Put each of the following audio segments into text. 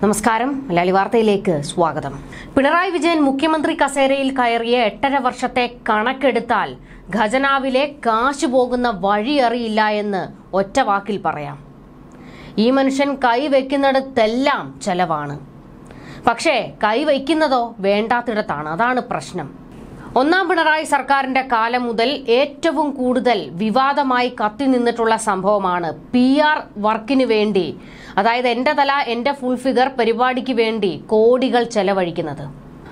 നമസ്കാരം മലയാളി വാർത്തയിലേക്ക് സ്വാഗതം പിണറായി വിജയൻ മുഖ്യമന്ത്രി കസേരയിൽ കയറിയ എട്ടര വർഷത്തെ കണക്കെടുത്താൽ ഖജനാവിലെ കാശ് പോകുന്ന വഴി അറിയില്ല എന്ന് ഒറ്റ വാക്കിൽ പറയാം ഈ മനുഷ്യൻ കൈവയ്ക്കുന്നിടത്തെല്ലാം ചെലവാണ് പക്ഷേ കൈവയ്ക്കുന്നതോ വേണ്ടാത്തിടത്താണ് അതാണ് പ്രശ്നം ഒന്നാം പിണറായി സർക്കാരിന്റെ കാലം മുതൽ ഏറ്റവും കൂടുതൽ വിവാദമായി കത്തി നിന്നിട്ടുള്ള സംഭവമാണ് പി ആർ വർക്കിന് വേണ്ടി അതായത് എന്റെ തല എന്റെ ഫുൾ ഫിഗർ പരിപാടിക്ക് വേണ്ടി കോടികൾ ചെലവഴിക്കുന്നത്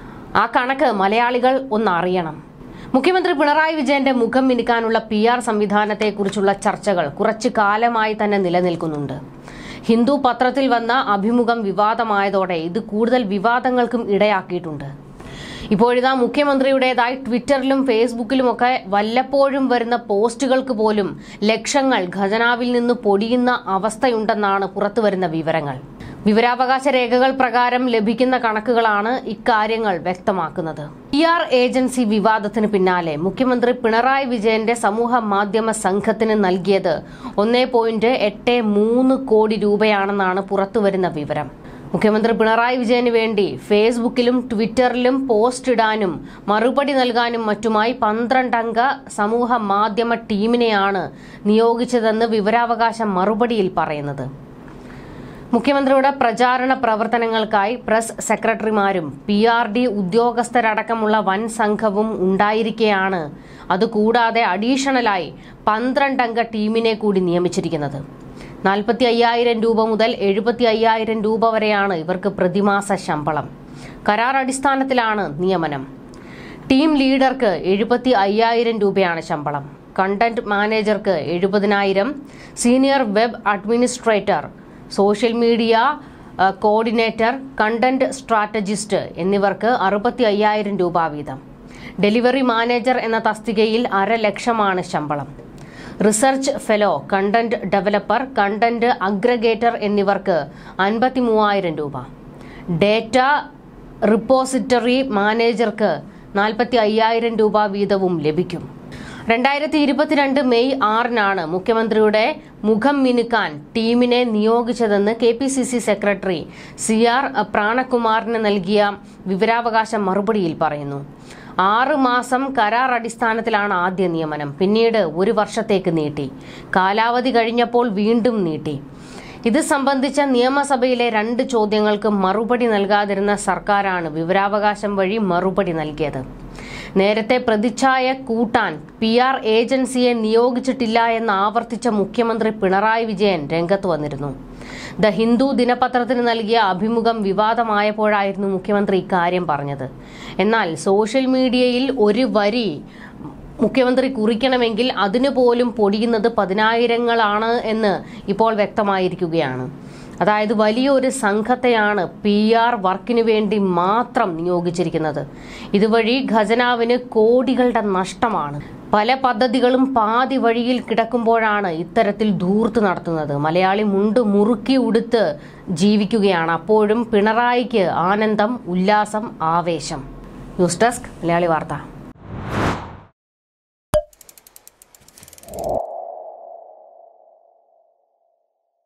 ആ കണക്ക് മലയാളികൾ ഒന്ന് അറിയണം മുഖ്യമന്ത്രി പിണറായി വിജയന്റെ മുഖം മിനുക്കാനുള്ള പി ആർ സംവിധാനത്തെക്കുറിച്ചുള്ള ചർച്ചകൾ കുറച്ചു കാലമായി തന്നെ നിലനിൽക്കുന്നുണ്ട് ഹിന്ദു പത്രത്തിൽ വന്ന അഭിമുഖം വിവാദമായതോടെ ഇത് കൂടുതൽ വിവാദങ്ങൾക്കും ഇടയാക്കിയിട്ടുണ്ട് ഇപ്പോഴിതാ മുഖ്യമന്ത്രിയുടേതായി ട്വിറ്ററിലും ഫേസ്ബുക്കിലുമൊക്കെ വല്ലപ്പോഴും വരുന്ന പോസ്റ്റുകൾക്ക് പോലും ലക്ഷങ്ങൾ ഖജനാവിൽ നിന്ന് പൊടിയുന്ന അവസ്ഥയുണ്ടെന്നാണ് പുറത്തുവരുന്ന വിവരങ്ങൾ വിവരാവകാശ രേഖകൾ പ്രകാരം ലഭിക്കുന്ന കണക്കുകളാണ് ഇക്കാര്യങ്ങൾ വ്യക്തമാക്കുന്നത് പി ആർ ഏജൻസി വിവാദത്തിന് പിന്നാലെ മുഖ്യമന്ത്രി പിണറായി വിജയന്റെ സമൂഹ മാധ്യമ സംഘത്തിന് നൽകിയത് ഒന്നേ പോയിന്റ് എട്ട് മൂന്ന് കോടി രൂപയാണെന്നാണ് പുറത്തുവരുന്ന വിവരം മുഖ്യമന്ത്രി പിണറായി വിജയന് വേണ്ടി ഫേസ്ബുക്കിലും ട്വിറ്ററിലും പോസ്റ്റ് ഇടാനും മറുപടി നൽകാനും മറ്റുമായി പന്ത്രണ്ടംഗ സമൂഹ മാധ്യമ ടീമിനെയാണ് നിയോഗിച്ചതെന്ന് വിവരാവകാശ മറുപടിയിൽ പറയുന്നത് മുഖ്യമന്ത്രിയുടെ പ്രചാരണ പ്രവർത്തനങ്ങൾക്കായി പ്രസ് സെക്രട്ടറിമാരും പി ആർ ഡി ഉദ്യോഗസ്ഥരടക്കമുള്ള വൻ സംഘവും ഉണ്ടായിരിക്കെയാണ് അതുകൂടാതെ അഡീഷണലായി പന്ത്രണ്ടംഗ ടീമിനെ കൂടി നിയമിച്ചിരിക്കുന്നത് നാൽപ്പത്തി അയ്യായിരം രൂപ മുതൽ എഴുപത്തി അയ്യായിരം രൂപ വരെയാണ് ഇവർക്ക് പ്രതിമാസ ശമ്പളം കരാർ അടിസ്ഥാനത്തിലാണ് നിയമനം ടീം ലീഡർക്ക് എഴുപത്തി അയ്യായിരം രൂപയാണ് ശമ്പളം കണ്ടന്റ് മാനേജർക്ക് എഴുപതിനായിരം senior web administrator social media ah, coordinator content strategist എന്നിവർക്ക് അറുപത്തി അയ്യായിരം രൂപ വീതം ഡെലിവറി മാനേജർ എന്ന തസ്തികയിൽ അര ലക്ഷമാണ് ശമ്പളം research fellow content developer content aggregator എന്നിവർക്ക് അൻപത്തി മൂവായിരം രൂപ ഡേറ്റ റിപ്പോസിറ്ററി മാനേജർക്ക് നാൽപ്പത്തി അയ്യായിരം രൂപ വീതവും ലഭിക്കും രണ്ടായിരത്തി ഇരുപത്തിരണ്ട് മെയ് ആറിനാണ് മുഖ്യമന്ത്രിയുടെ മുഖം മിനുക്കാൻ ടീമിനെ നിയോഗിച്ചതെന്ന് K P C C secretary C R പ്രാണകുമാറിന് നൽകിയ വിവരാവകാശ മറുപടിയിൽ പറയുന്നു ആറ് മാസം കരാർ അടിസ്ഥാനത്തിലാണ് ആദ്യ നിയമനം പിന്നീട് ഒരു വർഷത്തേക്ക് നീട്ടി കാലാവധി കഴിഞ്ഞപ്പോൾ വീണ്ടും നീട്ടി ഇത് സംബന്ധിച്ച നിയമസഭയിലെ രണ്ട് ചോദ്യങ്ങൾക്ക് മറുപടി നൽകാതിരുന്ന സർക്കാരാണ് വിവരാവകാശം വഴി മറുപടി നൽകിയത് നേരത്തെ പ്രതിച്ഛായ കൂട്ടാൻ പി ആർ ഏജൻസിയെ നിയോഗിച്ചിട്ടില്ല എന്ന് ആവർത്തിച്ച മുഖ്യമന്ത്രി പിണറായി വിജയൻ രംഗത്ത് വന്നിരുന്നു ദ ഹിന്ദു ദിനപത്രത്തിന് നൽകിയ അഭിമുഖം വിവാദമായപ്പോഴായിരുന്നു മുഖ്യമന്ത്രി ഇക്കാര്യം പറഞ്ഞത് എന്നാൽ സോഷ്യൽ മീഡിയയിൽ ഒരു വരി മുഖ്യമന്ത്രി കുറിക്കണമെങ്കിൽ അതിനു പോലും പൊടിയുന്നത് പതിനായിരങ്ങളാണ് എന്ന് ഇപ്പോൾ വ്യക്തമായിരിക്കുകയാണ് അതായത് വലിയൊരു സംഘത്തെയാണ് പി ആർ വർക്കിനു വേണ്ടി മാത്രം നിയോഗിച്ചിരിക്കുന്നത് ഇതുവഴി ഖജനാവിന് കോടികളുടെ നഷ്ടമാണ് പല പദ്ധതികളും പാതി വഴിയിൽ കിടക്കുമ്പോഴാണ് ഇത്തരത്തിൽ ധൂർത്ത് നടത്തുന്നത് മലയാളി മുണ്ട് മുറുക്കി ഉടുത്ത് ജീവിക്കുകയാണ് അപ്പോഴും പിണറായിക്ക് ആനന്ദം ഉല്ലാസം ആവേശം ന്യൂസ് ഡെസ്ക് മലയാളി വാർത്ത